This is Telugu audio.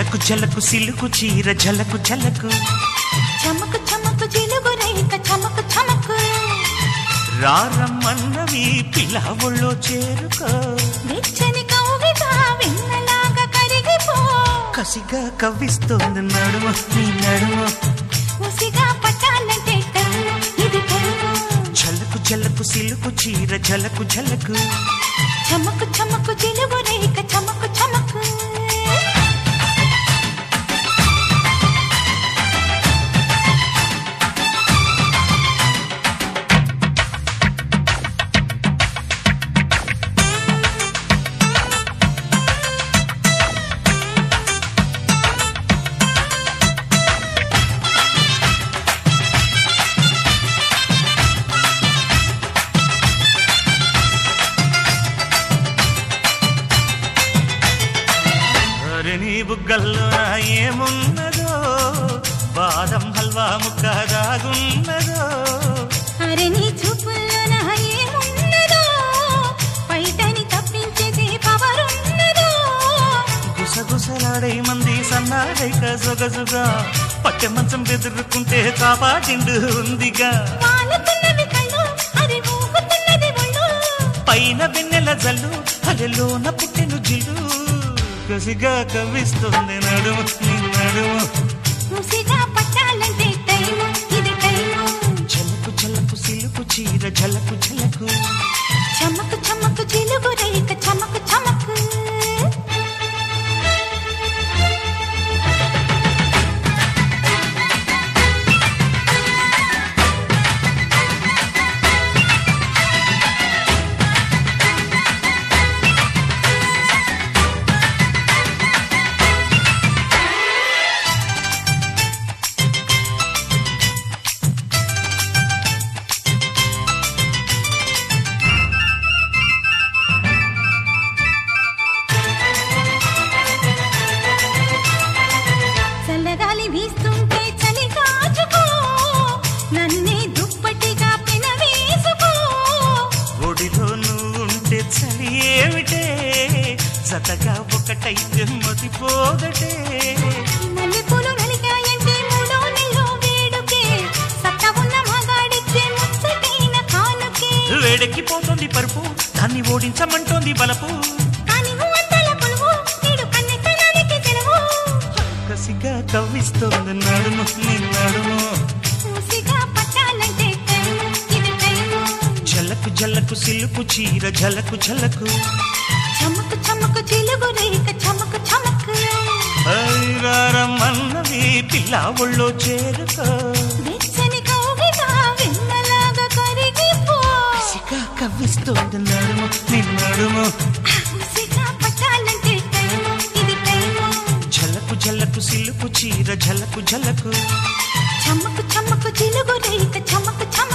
జలకు జలకు సిలుకు చీర జలకు జలకు చమకు చమకు జిలుగు రేఖ చమకు చమకు రారమ్మన్నవి పిల్లవుల్లో చేరుకో వెచ్చని కౌగిట వెన్నలాగా కరిగిపో కసిగా కవ్విస్తోంది నడుమ నీ నడుమ ఉసిగా పట్టాలంటే టైము ఇది టైము జలకు జలకు సిలుకు చీర జలకు జలకు చమకు చమకు జిలుగు రేఖ చమకు చమకు అరే నీ బుగ్గల్లో నా ఏమున్నదో బాదం హల్వా ముక్క దాగున్నదో అరే నీ చూపుల్లో నా ఏమున్నదో బయటని తప్పించేది పవరున్నదో గుసగుసలాడే మంది సన్నాడైక జొగజుగా పట్టె మంచం బెదురుకుంటే కాపాటిండు ఉందిగా వాలుతున్నవి కళ్ళు అది ఊగుతున్నది ఒళ్ళు పైన వెన్నెల జల్లు అలెలోన పుట్టెను జిల్లు కసిగా కవ్విస్తుంది నడుము నీ నడుము ముసిగా పట్టాలంటే టైము ఇది టైము జలకు జలకు సిలుకు చీర జలకు జలకు చమకు చమకు జిలుగు రేఖ చమకు చమకు చల్లగాలి వీస్తుంటే చలి కాచుకో నన్నే దుప్పటిగా పెనవేసుకో ఒడిలో నువ్వుంటే చలి ఏమిటే జతగా ఒకటైతే మతిపోదటే మల్లెపూలు నలిగాయంటే మూడో నెలలో వేడుకే సత్త ఉన్న మగాడిచ్చే ముచ్చటైన కానుకే వేడెక్కిపోతుంది పరుపు దాన్ని ఓడించమంటోంది బలపు కానీ వంటల పులువు నేడు కన్నెత్తనానికి సెలవు కసిగా కవ్విస్తోంది నడుము నీ నడుము మూసిగా పట్టాలంటే టైము ఇది టైము జలకు జలకు సిలుకు చీర జలకు జలకు చమకు చమకు చిలుగు రేఖ చమకు చమకు ఐరారమ్మన్నవి పిల్ల ఒళ్ళో చేరుకో వెచ్చని కౌగిట వెన్నలాగా కరిగిపో కసిగా కవ్విస్తోంది నడుము నీ నడుము మూసిగా పట్టాలంటే టైము ఇది టైము జలకు జలకు సిలుకు చీర జలకు జలకు చమకు చమకు చిలుగు రేఖ చమకు చమకు